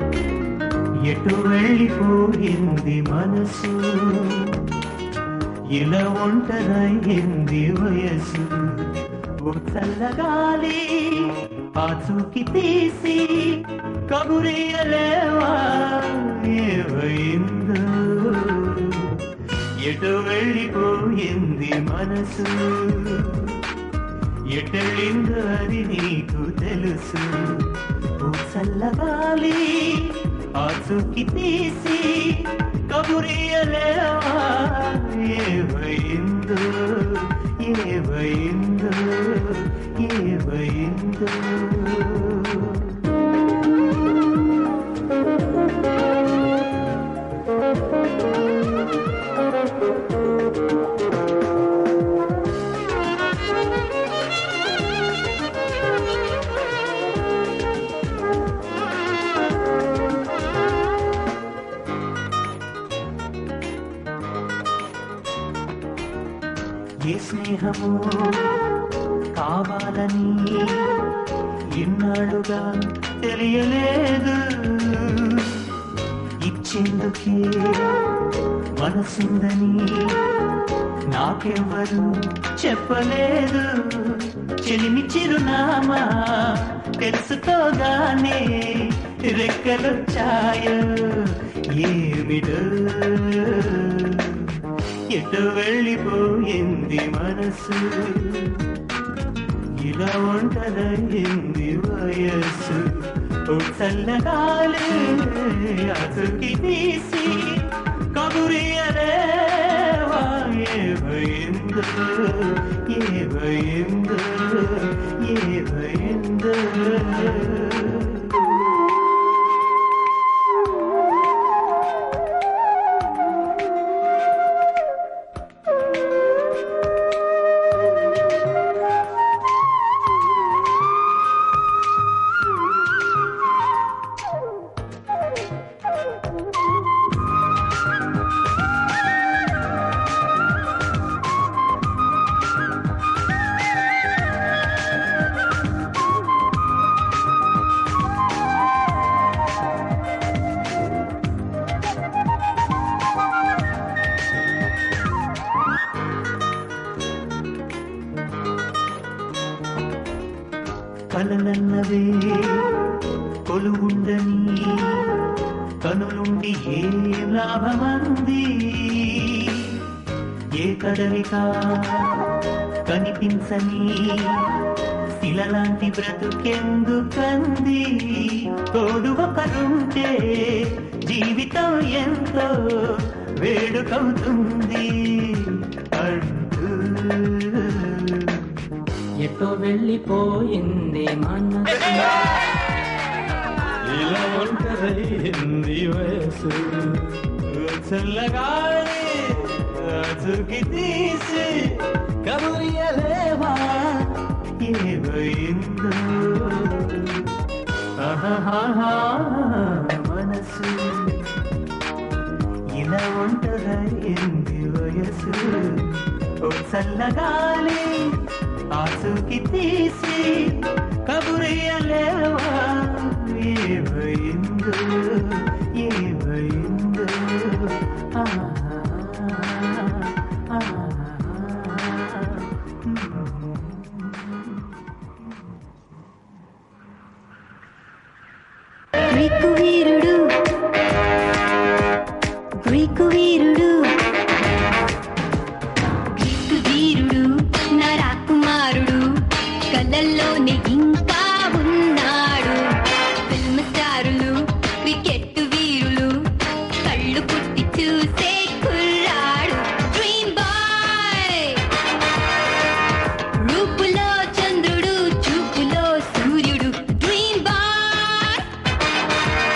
ఎటు వెళ్ళిపోయింది మనసు ఇలా ఒంటరయింది వయసు ఓ చల్లగాలి ఆ చూకి తీసి కబురియలేవా ఏవైందో ఎటు వెళ్ళిపోయింది మనసు ఎటెళ్ళిందో అది నీకు తెలుసు ఓ చల్లగాలి ఆ చుక్కి తీసి కబురియలేవా ఏవైందో ఏవైందో ఏవైందో ఏ స్నేహము కావాలని ఇన్నాళ్ళుగా తెలియలేదు ఇచ్చేందుకే మనసుందని నాకెవ్వరు చెప్పలేదు చెలిమి చిరునామా తెలుసుకోగానే రెక్కలొచ్చాయో ఏమిటో ఎటు వెళ్ళిపోయింది మనసు ఇలా ఒంటరయింది వయస్సు ఓ చల్లగాలి అతుకి తీసి కబురియలేవా ఏమైందో ఏమైందో ఏమైందో కలలన్నవే కొలువుండని కనులుండి ఏ లాభమంది ఏ కదలిక కనిపించని శిలలాంటి బ్రతుకెందుకంది తోడు ఒకరుంటే జీవితం ఎంతో వేడుకవుతుంది అంటూ ఎటో వెళ్ళిపోయింది మనసు ఇలా ఒంటరైంది వయసు చల్లగాలి అచుకి తీసి కబురియలేవా ఏమైందో ఆహాహా, మనసు ఇలా ఒంటరైంది వయసు ఓ చల్లగాలి ఆసుకి తీసి కబురియలేవా ఏమైందో ఏమైందో ఆ, ఆ, ఆ. గ్రీకు వీరుడు గ్రీకు వీరుడు గ్రీకు వీరుడు నా రాకుమారుడు కలల్లోనే